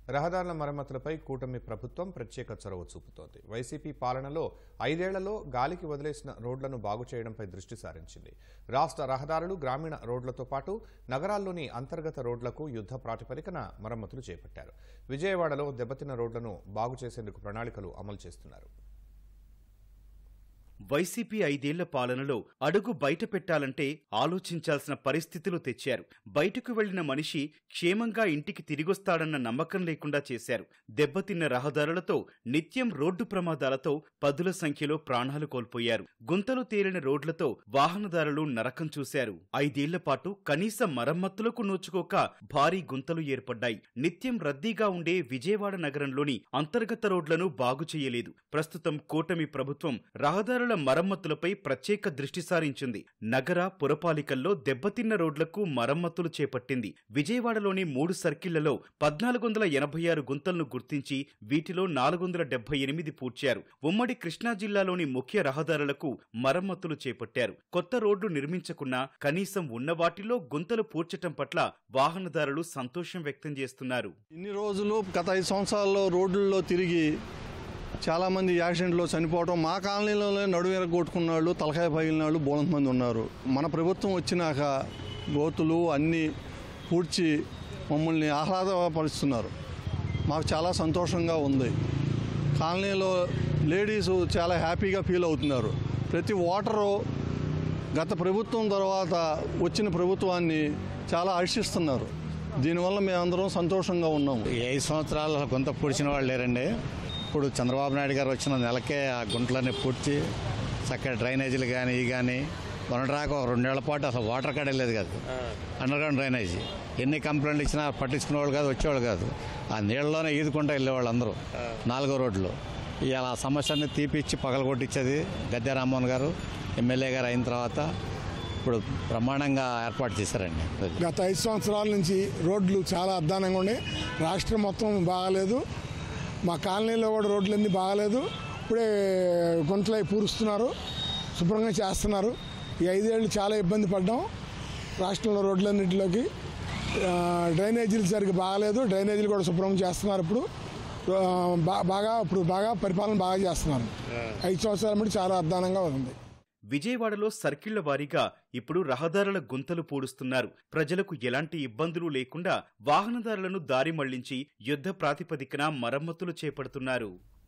రహదారుల మరమ్మతులపై కూటమి ప్రభుత్వం ప్రత్యేక చొరవ చూపుతోంది వైసీపీ పాలనలో ఐదేళ్లలో గాలికి వదిలేసిన రోడ్లను బాగు చేయడంపై దృష్టి సారించింది రాష్ట్ర రహదారులు గ్రామీణ రోడ్లతో పాటు నగరాల్లోని అంతర్గత రోడ్లకు యుద్ధ ప్రాతిపదికన మరమ్మతులు చేపట్టారు విజయవాడలో దెబ్బతిన్న రోడ్లను బాగు చేసేందుకు ప్రణాళికలు అమలు చేస్తున్నారు వైసీపీ ఐదేళ్ల పాలనలో అడుగు బయట పెట్టాలంటే ఆలోచించాల్సిన పరిస్థితులు తెచ్చారు బయటకు వెళ్లిన మనిషి క్షేమంగా ఇంటికి తిరిగొస్తాడన్న నమ్మకం లేకుండా చేశారు దెబ్బతిన్న రహదారులతో నిత్యం రోడ్డు ప్రమాదాలతో పదుల సంఖ్యలో ప్రాణాలు కోల్పోయారు గుంతలు తేలిన రోడ్లతో వాహనదారులు నరకం చూశారు ఐదేళ్ల పాటు కనీస మరమ్మతులకు నోచుకోక భారీ గుంతలు ఏర్పడ్డాయి నిత్యం రద్దీగా ఉండే విజయవాడ నగరంలోని అంతర్గత రోడ్లను బాగు చేయలేదు ప్రస్తుతం కూటమి ప్రభుత్వం రహదారుల మరమ్మతులపై ప్రత్యేక దృష్టి సారించింది నగర పురపాలికల్లో దెబ్బతిన్న రోడ్లకు మరమ్మతులు చేపట్టింది విజయవాడలోని మూడు సర్కిళ్లలో పద్నాలుగు వందల ఎనభై ఆరు గుంతలను గుర్తించి వీటిలో నాలుగు వందల డెబ్బై ఎనిమిది పూడ్చారు ఉమ్మడి కృష్ణా జిల్లాలోని ముఖ్య రహదారులకు మరమ్మతులు చేపట్టారు కొత్త రోడ్డు నిర్మించకున్నా కనీసం ఉన్న వాటిలో గుంతలు పూడ్చటం పట్ల వాహనదారులు సంతోషం వ్యక్తం చేస్తున్నారు ఇన్ని రోజులు గత ఐదు సంవత్సరాల్లో రోడ్లలో తిరిగి చాలామంది యాక్సిడెంట్లో చనిపోవడం మా కాలనీలోనే నడువు ఎరగొట్టుకున్న వాళ్ళు తలకాయ పగిలిన వాళ్ళు బోలంత మంది ఉన్నారు మన ప్రభుత్వం వచ్చినాక గోతులు అన్నీ పూడ్చి మమ్మల్ని ఆహ్లాదపరుస్తున్నారు మాకు చాలా సంతోషంగా ఉంది కాలనీలో లేడీస్ చాలా హ్యాపీగా ఫీల్ అవుతున్నారు ప్రతి ఓటరు గత ప్రభుత్వం తర్వాత వచ్చిన ప్రభుత్వాన్ని చాలా హర్షిస్తున్నారు దీనివల్ల మేమందరం సంతోషంగా ఉన్నాము ఈ ఐదు సంవత్సరాలు గుంత పూడ్చిన వాళ్ళు లేరండి ఇప్పుడు చంద్రబాబు నాయుడు గారు వచ్చిన నెలకే ఆ గుంటలన్నీ పూడ్చి చక్కగా డ్రైనేజీలు కానీ ఇవి కానీ మొన్నటిదాకా ఒక రెండేళ్ల పాటు అసలు వాటర్ కాడే లేదు కాదు అండర్ గ్రౌండ్ డ్రైనేజీ ఎన్ని కంప్లైంట్లు ఇచ్చినా పట్టించుకునే వాళ్ళు కాదు వచ్చేవాళ్ళు కాదు ఆ నీళ్ళలోనే ఈదుకుంటూ వెళ్ళేవాళ్ళు అందరూ నాలుగో రోడ్లు ఇలా ఆ సమస్యని తీపిచ్చి పగలగొట్టించేది గద్దె రామ్మోహన్ గారు ఎమ్మెల్యే గారు అయిన తర్వాత ఇప్పుడు బ్రహ్మాండంగా ఏర్పాటు చేశారండి గత ఐదు సంవత్సరాల నుంచి రోడ్లు చాలా అధ్వానంగా ఉండే రాష్ట్రం మొత్తం బాగాలేదు మా కాలనీలో కూడా రోడ్లన్నీ బాగాలేదు ఇప్పుడే గుంటలై పూరుస్తున్నారు శుభ్రంగా చేస్తున్నారు ఈ ఐదేళ్ళు చాలా ఇబ్బంది పడ్డాం రాష్ట్రంలో రోడ్లన్నింటిలోకి ఆ, డ్రైనేజీలు సరిగ్గా బాగాలేదు డ్రైనేజీలు కూడా శుభ్రం చేస్తున్నారు ఇప్పుడు ఆ, బా- బాగా ఇప్పుడు బాగా పరిపాలన బాగా చేస్తున్నారు ఐదు సంవత్సరాల మటు చాలా అధ్వానంగా ఉంది విజయవాడలో సర్కిళ్ల వారీగా ఇప్పుడు రహదారుల గుంతలు పూడుస్తున్నారు ప్రజలకు ఎలాంటి ఇబ్బందులు లేకుండా వాహనదారులను దారి మళ్లించి యుద్ధ ప్రాతిపదికన మరమ్మతులు చేపడుతున్నారు